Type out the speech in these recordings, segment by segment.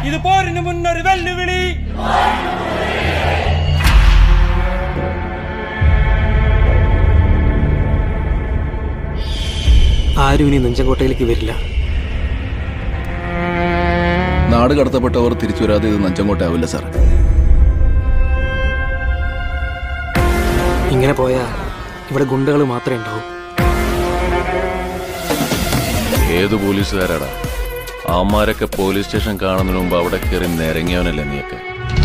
ഇത് പോരിന് മുന്നൊരു വെല്ലുവിളി ആരും ഇനി നെഞ്ചങ്കോട്ടയിലേക്ക് വരില്ല നാട് കടത്തപ്പെട്ടവർ തിരിച്ചു വരാതെ ഇത് നഞ്ചങ്കോട്ടാവില്ല സാർ ഇങ്ങനെ പോയാൽ ഇവിടെ ഗുണ്ടകൾ മാത്രമേ ഉണ്ടാവൂ ഏത് പോലീസുകാരാടാ അവന്മാരൊക്കെ പോലീസ് സ്റ്റേഷൻ കാണുന്നതിന് മുമ്പ് അവിടെ കയറി നിരങ്ങിയവനല്ലേ നീയൊക്കെ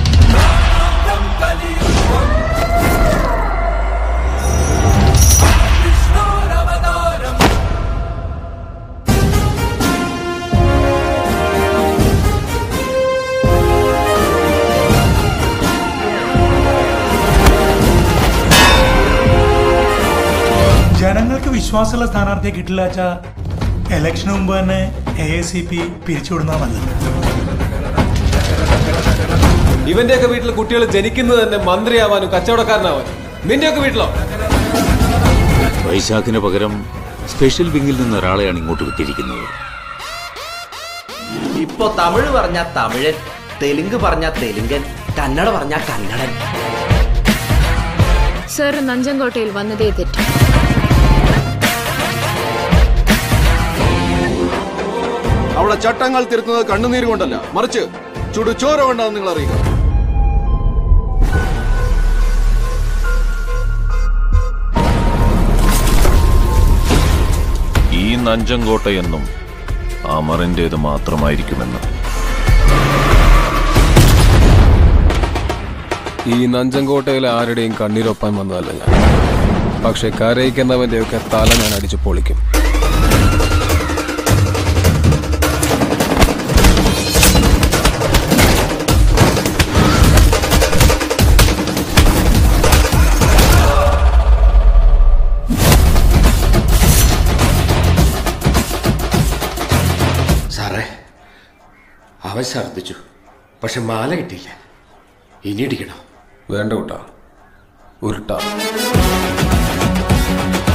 ജനങ്ങൾക്ക് വിശ്വാസമുള്ള സ്ഥാനാർത്ഥിയെ കിട്ടില്ല വെച്ചാ ഇലക്ഷന് മുമ്പ് തന്നെ എ ഐ സി പി പിരിച്ചുവിടുന്ന നല്ലത് ഇവന്റെയൊക്കെ വീട്ടിൽ കുട്ടികൾ ജനിക്കുന്നത് തന്നെ മന്ത്രിയാവാനും കച്ചവടക്കാരനാവാനും നിന്റെയൊക്കെ വീട്ടിലോ വൈശാഖിന് പകരം സ്പെഷ്യൽ വിങ്ങിൽ നിന്ന് ഒരാളെയാണ് ഇങ്ങോട്ട് വിട്ടിരിക്കുന്നത് ഇപ്പൊ തമിഴ് പറഞ്ഞ തമിഴൻ തെലുങ്ക് പറഞ്ഞ തെലുങ്കൻ കന്നഡ പറഞ്ഞ കന്നഡൻ സർ നഞ്ചങ്കോട്ടയിൽ വന്നതേ തെറ്റ് അവിടെ ചട്ടങ്ങൾ തിരുത്തുന്നത് കണ്ണുനീര് കൊണ്ടല്ല മറിച്ച് ചുടുചോര കൊണ്ടാണ് നിങ്ങൾ അറിയുക ഈ നഞ്ചങ്കോട്ടയെന്നും അമറിൻ്റേത് മാത്രമായിരിക്കുമെന്ന് ഈ നഞ്ചങ്കോട്ടയിൽ ആരുടെയും കണ്ണീരൊപ്പാൻ വന്നതല്ല ഞാൻ പക്ഷെ കരയിക്കുന്നവന്റെയൊക്കെ തല ഞാൻ അടിച്ചു പൊളിക്കും സാറേ അവൻ ഛർദ്ദിച്ചു പക്ഷെ മാല കിട്ടിയില്ല ഇനി ഇടിക്കണം വേണ്ട കൂട്ടാ ഉരുട്ടാ